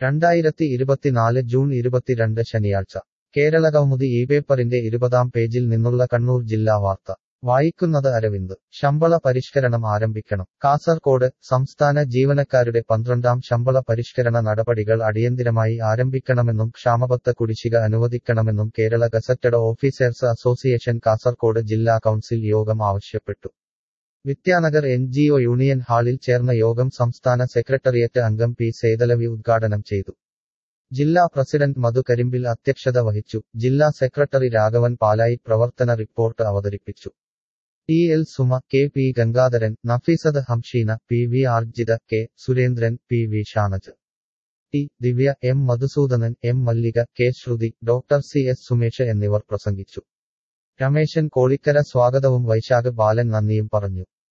രണ്ടായിരത്തി ഇരുപത്തിനാല് ജൂൺ ഇരുപത്തിരണ്ട് ശനിയാഴ്ച കേരള കൗമുദി ഈ പേപ്പറിന്റെ ഇരുപതാം പേജിൽ നിന്നുള്ള കണ്ണൂർ ജില്ലാ വാർത്ത വായിക്കുന്നത് അരവിന്ദ് ശമ്പള പരിഷ്കരണം ആരംഭിക്കണം കാസർകോട് സംസ്ഥാന ജീവനക്കാരുടെ പന്ത്രണ്ടാം ശമ്പള പരിഷ്കരണ നടപടികൾ അടിയന്തിരമായി ആരംഭിക്കണമെന്നും ക്ഷാമബത്ത കുടിശ്ശിക അനുവദിക്കണമെന്നും Kerala Gazetted Officers Association Kasaragod ജില്ലാ കൗൺസിൽ യോഗം ആവശ്യപ്പെട്ടു Vidyanagar N G O union ഹാളിൽ ചേർന്ന യോഗം സംസ്ഥാന സെക്രട്ടേറിയറ്റ് അംഗം പി സേതലവി ഉദ്ഘാടനം ചെയ്തു ജില്ലാ പ്രസിഡന്റ് മധു കരിമ്പിൽ അധ്യക്ഷത വഹിച്ചു ജില്ലാ സെക്രട്ടറി രാഘവൻ പാലായി പ്രവർത്തന റിപ്പോർട്ട് അവതരിപ്പിച്ചു T L Suma K P Gangadharan Nafeesath Hamsheena P V Arjitha K Surendran P V Shanaj T Divya M Madhusoodanan M Mallika K Sruthi doctor C S Sumesh എന്നിവർ പ്രസംഗിച്ചു രമേശൻ കോളിക്കര സ്വാഗതവും വൈശാഖ് ബാലൻ നന്ദിയും പറഞ്ഞു